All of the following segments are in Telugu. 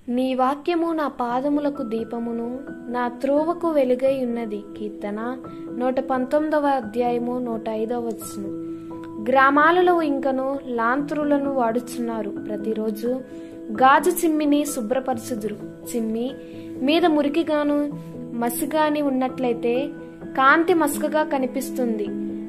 నీ వాక్యము నా పాదములకు దీపమును నా త్రోవకు వెలుగై ఉన్నది కీర్తన నూట పంతొమ్మిదవ అధ్యాయము నూట ఐదవ వచనం గ్రామాలలో ఇంకను లాంతరులను వాడుచున్నారు ప్రతిరోజు గాజు చిమ్మిని శుభ్రపరచుదురు చిమ్మి మీద మురికిగాను మసిగాని ఉన్నట్లయితే కాంతి మసకగా కనిపిస్తుంది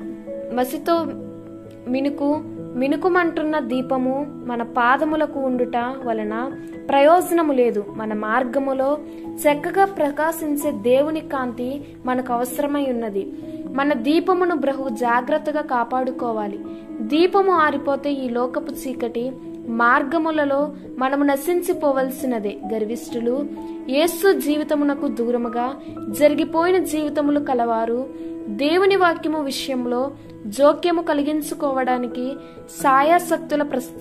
మసితో మినుకు మినుకుమంటున్న దీపము మన పాదములకు ఉండుట వలన ప్రయోజనము లేదు మన మార్గములో చక్కగా ప్రకాశించే దేవుని కాంతి మనకు అవసరమై ఉన్నది మన దీపమును బ్రహు జాగ్రత్తగా కాపాడుకోవాలి దీపము ఆరిపోతే ఈ లోకపు చీకటి మార్గములలో మనము నశించిపోవలసినదే గర్విష్ఠులు యేసు జీవితమునకు దూరముగా జరిగిపోయిన జీవితములు కలవారు దేవుని వాక్యము విషయంలో జోక్యము కలిగించుకోవడానికి సాయాసక్తుల ప్రస్త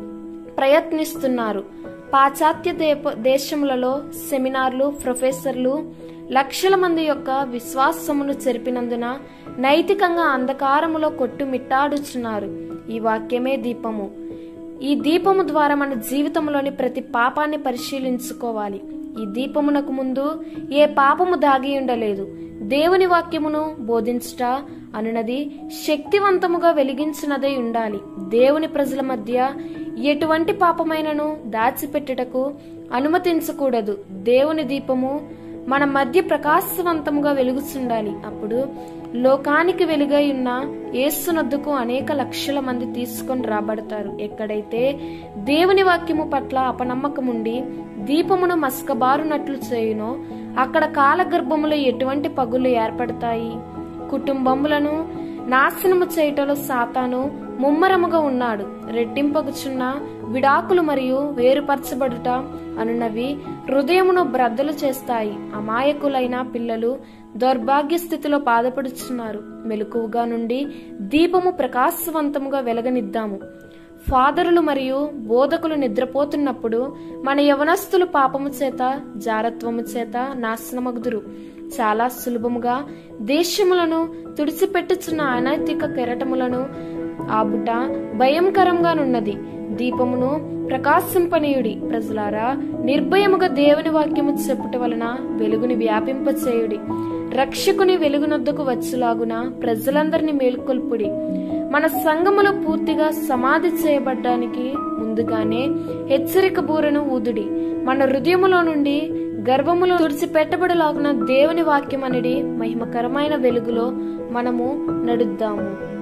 ప్రయత్నిస్తున్నారు పాశ్చాత్య దేప దేశములలో సెమినార్లు ప్రొఫెసర్లు లక్షల మంది యొక్క విశ్వాసమును చెరిపినందున నైతికంగా అంధకారములో కొట్టుమిట్టాడుచున్నారు ఈ వాక్యమే దీపము ఈ దీపము ద్వారా మన జీవితంలోని ప్రతి పాపాన్ని పరిశీలించుకోవాలి ఈ దీపమునకు ముందు ఏ పాపము దాగి ఉండలేదు దేవుని వాక్యమును బోధించుట అనునది శక్తివంతముగా వెలిగించినదై ఉండాలి దేవుని ప్రజల మధ్య ఎటువంటి పాపమైనను దాచిపెట్టుటకు అనుమతించకూడదు దేవుని దీపము మన మధ్య ప్రకాశవంతముగా వెలుగుచుండాలి అప్పుడు లోకానికి వెలుగై ఉన్న ఏసునద్దుకు అనేక లక్షల మంది తీసుకొని రాబడతారు ఎక్కడైతే దేవుని వాక్యము పట్ల అపనమ్మకముండి దీపమును మస్కబారునట్లు చేయునో అక్కడ కాలగర్భములో ఎటువంటి పగులు ఏర్పడతాయి కుటుంబములను నాశనము చేయటంలో సాతాను ముమ్మరముగా ఉన్నాడు రెట్టింపగుచున్న విడాకులు మరియు వేరుపరచబడుట అనున్నవి హృదయమును బ్రద్దలు చేస్తాయి అమాయకులైన పిల్లలు దౌర్భాగ్య స్థితిలో బాధపడుచున్నారు మెలకువగా నుండి దీపము ప్రకాశవంతముగా వెలగనిద్దాము ఫాదరులు మరియు బోధకులు నిద్రపోతున్నప్పుడు మన యవనస్తులు పాపము చేత జారత్వము చేత నాశనమగుదురు చాలా సులభముగా దేశములను తుడిచిపెట్టుచున్న అనైతిక కెరటములను ఆబుట భయంకరంగానున్నది దీపమును ప్రకాశింపనీయుడి ప్రజలారా నిర్భయముగా దేవుని వాక్యము చెప్పుట వలన వెలుగుని వ్యాపింపచేయుడి రక్షకుని వెలుగునొద్దకు వచ్చులాగున ప్రజలందరినీ మేల్కొల్పుడి మన సంఘములో పూర్తిగా సమాధి చేయబడ్డానికి ముందుగానే హెచ్చరిక బూరను ఊదుడి మన హృదయములో నుండి గర్భములో తుడిచిపెట్టబడులాగున దేవుని వాక్యం అనేది మహిమకరమైన వెలుగులో మనము నడుద్దాము